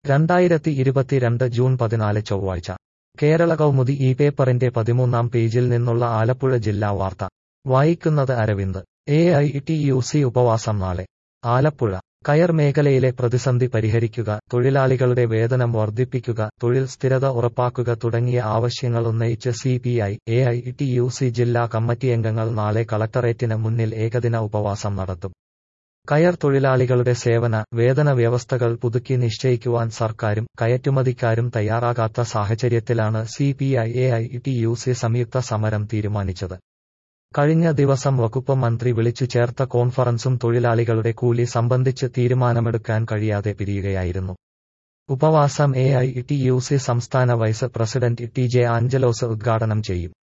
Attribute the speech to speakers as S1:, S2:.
S1: രണ്ടായിരത്തി ഇരുപത്തിരണ്ട് ജൂൺ പതിനാല് ചൊവ്വാഴ്ച കേരള കൗമുദി ഈ പേപ്പറിന്റെ പതിമൂന്നാം പേജിൽ നിന്നുള്ള ആലപ്പുഴ ജില്ലാ വാർത്ത വായിക്കുന്നത് Aravind A I T U C ഉപവാസം നാളെ ആലപ്പുഴ കയർ മേഖലയിലെ പ്രതിസന്ധി പരിഹരിക്കുക തൊഴിലാളികളുടെ വേതനം വർദ്ധിപ്പിക്കുക തൊഴിൽ സ്ഥിരത ഉറപ്പാക്കുക തുടങ്ങിയ ആവശ്യങ്ങൾ ഉന്നയിച്ച് C P I A I T U C ജില്ലാ കമ്മിറ്റിയംഗങ്ങൾ നാളെ കളക്ടറേറ്റിന് മുന്നിൽ ഏകദിന ഉപവാസം നടത്തും കയർ തൊഴിലാളികളുടെ സേവന വേതന വ്യവസ്ഥകൾ പുതുക്കി നിശ്ചയിക്കുവാൻ സർക്കാരും കയറ്റുമതിക്കാരും തയ്യാറാകാത്ത സാഹചര്യത്തിലാണ് C P I A I T U C സംയുക്ത സമരം തീരുമാനിച്ചത് കഴിഞ്ഞ ദിവസം വകുപ്പ് മന്ത്രി വിളിച്ചു ചേർത്ത കോൺഫറൻസും തൊഴിലാളികളുടെ കൂലി സംബന്ധിച്ച് തീരുമാനമെടുക്കാൻ കഴിയാതെ പിരിയുകയായിരുന്നു ഉപവാസം A I T U C സംസ്ഥാന vice president T J Angelos ഉദ്ഘാടനം ചെയ്യും